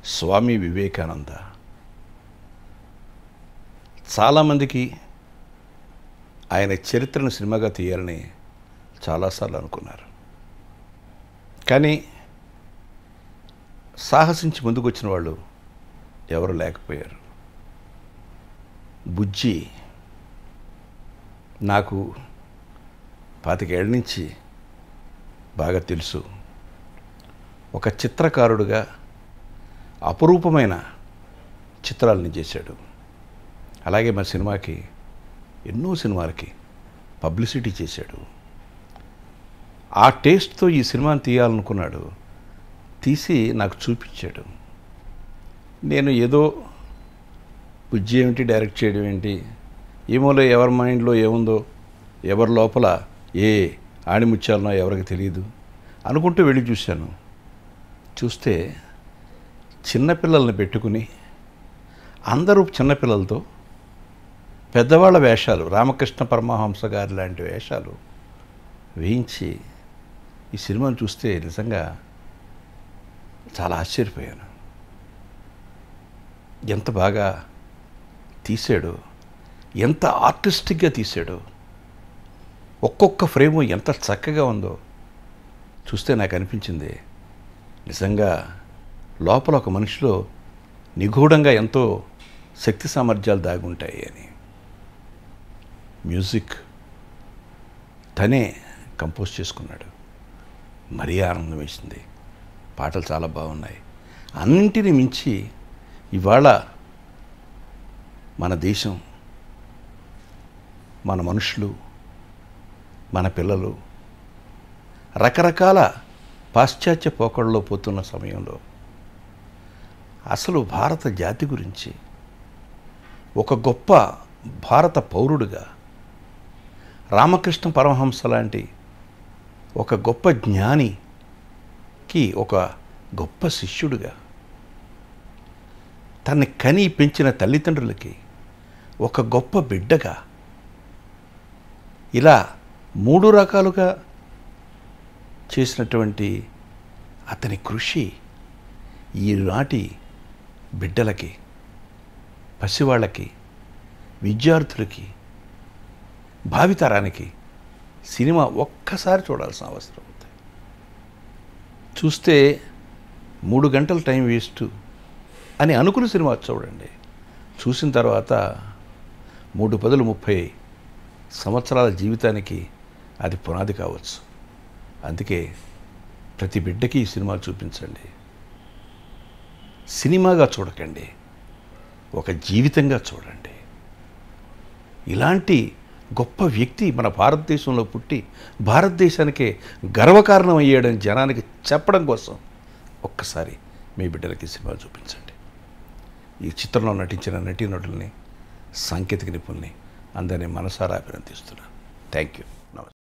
స్వామి వివేకానంద చాలామందికి ఆయన చరిత్రను సినిమాగా తీయాలని చాలాసార్లు అనుకున్నారు కానీ సాహసించి ముందుకు వచ్చిన వాళ్ళు ఎవరు లేకపోయారు బుజ్జి నాకు పాతికేళ్ల నుంచి బాగా తెలుసు ఒక చిత్రకారుడుగా అపురూపమైన చిత్రాలని చేశాడు అలాగే మా సినిమాకి ఎన్నో సినిమాలకి పబ్లిసిటీ చేశాడు ఆ టేస్ట్తో ఈ సినిమాని తీయాలనుకున్నాడు తీసి నాకు చూపించాడు నేను ఏదో బుజ్జి ఏమిటి డైరెక్ట్ చేయడం ఏంటి ఏమోలో ఎవరి మైండ్లో ఏముందో ఎవరి లోపల ఏ ఆణిముత్యాలనో ఎవరికి తెలియదు అనుకుంటూ వెళ్ళి చూశాను చూస్తే చిన్నపిల్లల్ని పెట్టుకుని అందరూ చిన్నపిల్లలతో పెద్దవాళ్ళ వేషాలు రామకృష్ణ పరమహంస గారి లాంటి వేషాలు వేయించి ఈ సినిమాను చూస్తే నిజంగా చాలా ఆశ్చర్యపోయాను ఎంత బాగా తీసాడు ఎంత ఆర్టిస్టిక్గా తీసాడు ఒక్కొక్క ఫ్రేము ఎంత చక్కగా ఉందో చూస్తే నాకు అనిపించింది నిజంగా లోపల ఒక మనిషిలో నిగూఢంగా ఎంతో శక్తి సామర్థ్యాలు దాగుంటాయి అని మ్యూజిక్ తనే కంపోజ్ చేసుకున్నాడు మరీ ఆనందం వేసింది పాటలు చాలా బాగున్నాయి అన్నింటిని మించి ఇవాళ మన దేశం మన మనుషులు మన పిల్లలు రకరకాల పాశ్చాత్య పోకడలో పోతున్న సమయంలో అసలు భారత జాతి గురించి ఒక గొప్ప భారత పౌరుడిగా రామకృష్ణ పరమహంస లాంటి ఒక గొప్ప జ్ఞానికి ఒక గొప్ప శిష్యుడిగా తన్ని కని పెంచిన తల్లిదండ్రులకి ఒక గొప్ప బిడ్డగా ఇలా మూడు రకాలుగా చేసినటువంటి అతని కృషి ఈనాటి బిడ్డలకి పసివాళ్ళకి విద్యార్థులకి భావితరానికి సినిమా ఒక్కసారి చూడాల్సిన అవసరం ఉంది చూస్తే మూడు గంటల టైం వేస్ట్ అని అనుకున్న సినిమా చూడండి చూసిన తర్వాత మూడు పదులు ముప్పై సంవత్సరాల జీవితానికి అది పునాది కావచ్చు అందుకే ప్రతి బిడ్డకి ఈ సినిమా చూపించండి సినిమాగా చూడకండి ఒక జీవితంగా చూడండి ఇలాంటి గొప్ప వ్యక్తి మన భారతదేశంలో పుట్టి భారతదేశానికే గర్వకారణం అయ్యాడని జనానికి చెప్పడం కోసం ఒక్కసారి మీ బిడ్డలకి సినిమా చూపించండి ఈ చిత్రంలో నటించిన నటీనటుల్ని సాంకేతిక నిపుణుల్ని అందరినీ మనసారా అభినందిస్తున్నాను థ్యాంక్ యూ